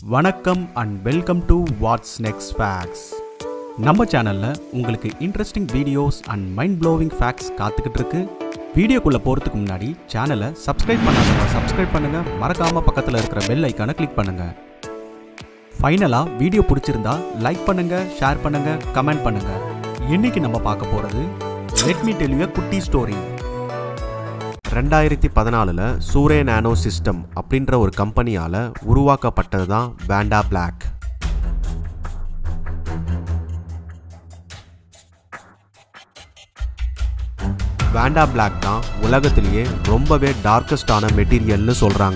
வணக்கம் and welcome to what's next facts நம்ம சேனலில் உங்களுக்கு interesting videos and mind blowing facts காத்துக்கிட்டு இருக்கு வீடியோக்குள்ளே போகிறதுக்கு முன்னாடி சேனலை சப்ஸ்கிரைப் பண்ணாதவங்க சப்ஸ்கிரைப் பண்ணுங்கள் மறக்காமல் பக்கத்தில் இருக்கிற பெல் ஐக்கானை கிளிக் பண்ணுங்கள் ஃபைனலாக வீடியோ பிடிச்சிருந்தா லைக் பண்ணுங்கள் ஷேர் பண்ணுங்கள் கமெண்ட் பண்ணுங்கள் இன்னைக்கு நம்ம பார்க்க போகிறது லெட் மீ டெல் யூ குட்டி ஸ்டோரி ரெண்டாயிரத்தி பதினாலில் சூரே நானோ சிஸ்டம் அப்படின்ற ஒரு கம்பெனியால் உருவாக்கப்பட்டது தான் வேண்டா பிளாக் வேண்டா பிளாக் தான் உலகத்திலேயே ரொம்பவே டார்க்கஸ்டான மெட்டீரியல்னு சொல்கிறாங்க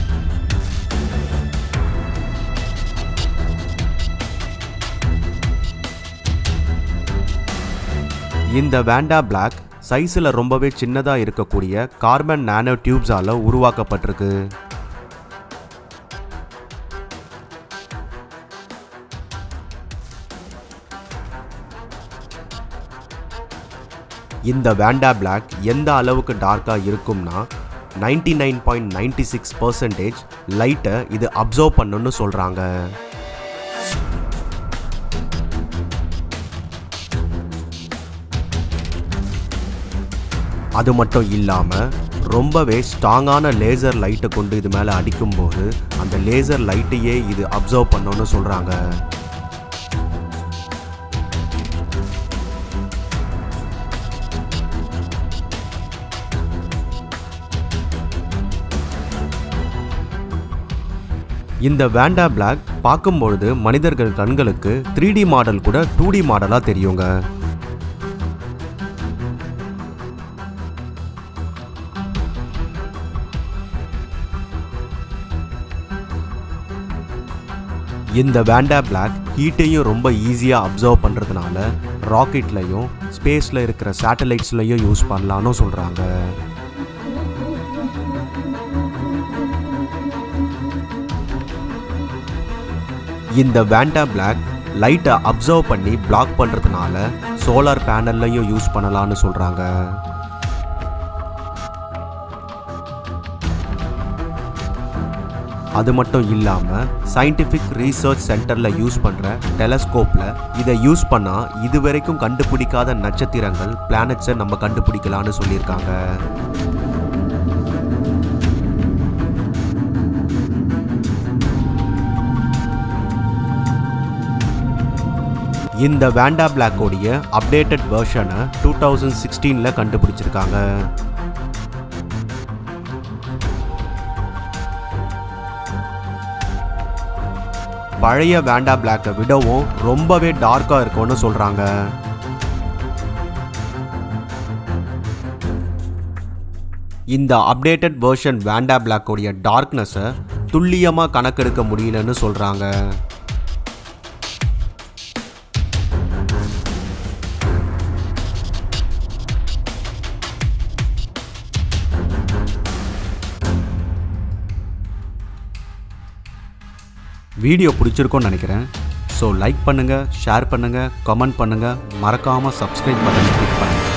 இந்த வேண்டா பிளாக் சைஸில் ரொம்பவே சின்னதாக இருக்கக்கூடிய கார்பன் நானோ டியூப்ஸால் உருவாக்கப்பட்டிருக்கு இந்த வேண்டா பிளாக் எந்த அளவுக்கு டார்க்காக இருக்கும்னா ninety nine point ninety six percentage லைட்டை இது அப்சர்வ் பண்ணுன்னு சொல்கிறாங்க அது மட்டும் இல்லாமல் ரொம்பவே ஸ்ட்ராங்கான லேசர் லைட்டை கொண்டு இது மேலே அடிக்கும்போது அந்த லேசர் லைட்டையே இது அப்சர்வ் பண்ணணும்னு சொல்கிறாங்க இந்த வேண்டா பிளாக் பார்க்கும்பொழுது மனிதர்கள் கண்களுக்கு த்ரீ டி மாடல் கூட டூ டி மாடலாக தெரியுங்க இந்த வேண்டா பிளாக் ஹீட்டையும் ரொம்ப ஈஸியாக அப்சர்வ் பண்ணுறதுனால ராக்கெட்லையும் ஸ்பேஸில் இருக்கிற சேட்டலைட்ஸ்லையும் யூஸ் பண்ணலான்னு சொல்கிறாங்க இந்த வேண்டா பிளாக் லைட்டை அப்சர்வ் பண்ணி பிளாக் பண்ணுறதுனால சோலார் பேனல்லையும் யூஸ் பண்ணலான்னு சொல்கிறாங்க அது மட்டும் இல்லாமல் சயின்டிஃபிக் ரீசர்ச் சென்டரில் யூஸ் பண்ணுற டெலஸ்கோப்பில் இதை யூஸ் பண்ணால் இது வரைக்கும் கண்டுபிடிக்காத நட்சத்திரங்கள் பிளானட்ஸை நம்ம கண்டுபிடிக்கலான்னு சொல்லியிருக்காங்க இந்த வேண்டா பிளாக்கோடைய அப்டேட்டட் வெர்ஷனை டூ தௌசண்ட் சிக்ஸ்டீனில் கண்டுபிடிச்சிருக்காங்க பழைய வேண்டா பிளாக்கை விடவும் ரொம்பவே டார்க்காக இருக்கும்னு சொல்கிறாங்க இந்த அப்டேட்டட் வெர்ஷன் வேண்டா பிளாக்கோடைய டார்க்னஸை துல்லியமாக கணக்கெடுக்க முடியலன்னு சொல்கிறாங்க வீடியோ பிடிச்சிருக்கோன்னு நினைக்கிறேன் ஸோ லைக் பண்ணுங்கள் ஷேர் பண்ணுங்கள் கமெண்ட் பண்ணுங்கள் மறக்காமல் சப்ஸ்கிரைப் பட்டன் கிளிக் பண்ணுங்கள்